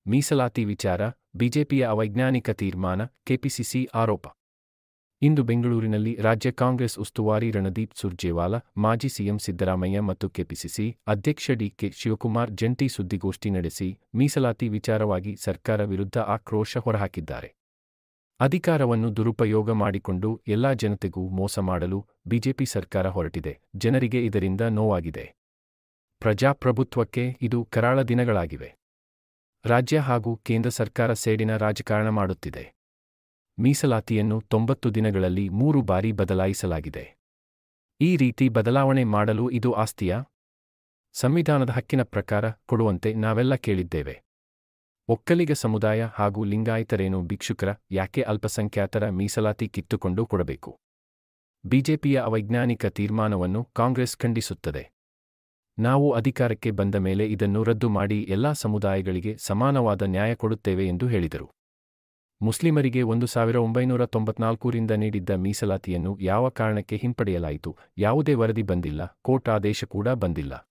ಮೀಸಲಾತಿ ವಿಚಾರ ಬಿಜೆಪಿಯ ಅವೈಜ್ಞಾನಿಕ ತೀರ್ಮಾನ ಕೆಪಿಸಿಸಿ ಆರೋಪ ಇಂದು ಬೆಂಗಳೂರಿನಲ್ಲಿ ರಾಜ್ಯ ಕಾಂಗ್ರೆಸ್ ಉಸ್ತುವಾರಿ ರಣದೀಪ್ ಸುರ್ಜೇವಾಲಾ ಮಾಜಿ ಸಿಎಂ ಸಿದ್ದರಾಮಯ್ಯ ಮತ್ತು ಕೆಪಿಸಿಸಿ ಅಧ್ಯಕ್ಷ ಡಿಕೆ ಶಿವಕುಮಾರ್ ಜಂಟಿ ಸುದ್ದಿಗೋಷ್ಠಿ ನಡೆಸಿ ಮೀಸಲಾತಿ ವಿಚಾರವಾಗಿ ಸರ್ಕಾರ ವಿರುದ್ಧ ಆಕ್ರೋಶ ಹೊರಹಾಕಿದ್ದಾರೆ ಅಧಿಕಾರವನ್ನು ದುರುಪಯೋಗ ಮಾಡಿಕೊಂಡು ಎಲ್ಲಾ ಜನತೆಗೂ ಮೋಸ ಮಾಡಲು ಬಿಜೆಪಿ ಸರ್ಕಾರ ಹೊರಟಿದೆ ಜನರಿಗೆ ಇದರಿಂದ ನೋವಾಗಿದೆ ಪ್ರಜಾಪ್ರಭುತ್ವಕ್ಕೆ ಇದು ಕರಾಳ ದಿನಗಳಾಗಿವೆ ರಾಜ್ಯ ಹಾಗೂ ಕೇಂದ್ರ ಸರ್ಕಾರ ಸೇಡಿನ ರಾಜಕಾರಣ ಮಾಡುತ್ತಿದೆ ಮೀಸಲಾತಿಯನ್ನು ತೊಂಬತ್ತು ದಿನಗಳಲ್ಲಿ ಮೂರು ಬಾರಿ ಬದಲಾಯಿಸಲಾಗಿದೆ ಈ ರೀತಿ ಬದಲಾವಣೆ ಮಾಡಲು ಇದು ಆಸ್ತಿಯಾ ಸಂವಿಧಾನದ ಹಕ್ಕಿನ ಪ್ರಕಾರ ಕೊಡುವಂತೆ ನಾವೆಲ್ಲ ಕೇಳಿದ್ದೇವೆ ಒಕ್ಕಲಿಗ ಸಮುದಾಯ ಹಾಗೂ ಲಿಂಗಾಯತರೇನು ಭಿಕ್ಷುಕರ ಯಾಕೆ ಅಲ್ಪಸಂಖ್ಯಾತರ ಮೀಸಲಾತಿ ಕಿತ್ತುಕೊಂಡು ಕೊಡಬೇಕು ಬಿಜೆಪಿಯ ಅವೈಜ್ಞಾನಿಕ ತೀರ್ಮಾನವನ್ನು ಕಾಂಗ್ರೆಸ್ ಖಂಡಿಸುತ್ತದೆ ನಾವು ಅಧಿಕಾರಕ್ಕೆ ಬಂದ ಮೇಲೆ ಇದನ್ನು ರದ್ದು ಮಾಡಿ ಎಲ್ಲಾ ಸಮುದಾಯಗಳಿಗೆ ಸಮಾನವಾದ ನ್ಯಾಯ ಕೊಡುತ್ತೇವೆ ಎಂದು ಹೇಳಿದರು ಮುಸ್ಲಿಮರಿಗೆ ಒಂದು ಸಾವಿರ ಒಂಬೈನೂರ ತೊಂಬತ್ನಾಲ್ಕರಿಂದ ನೀಡಿದ್ದ ಮೀಸಲಾತಿಯನ್ನು ಯಾವ ಕಾರಣಕ್ಕೆ ಹಿಂಪಡೆಯಲಾಯಿತು ಯಾವುದೇ ವರದಿ ಬಂದಿಲ್ಲ ಕೋರ್ಟ್ ಆದೇಶ ಕೂಡ ಬಂದಿಲ್ಲ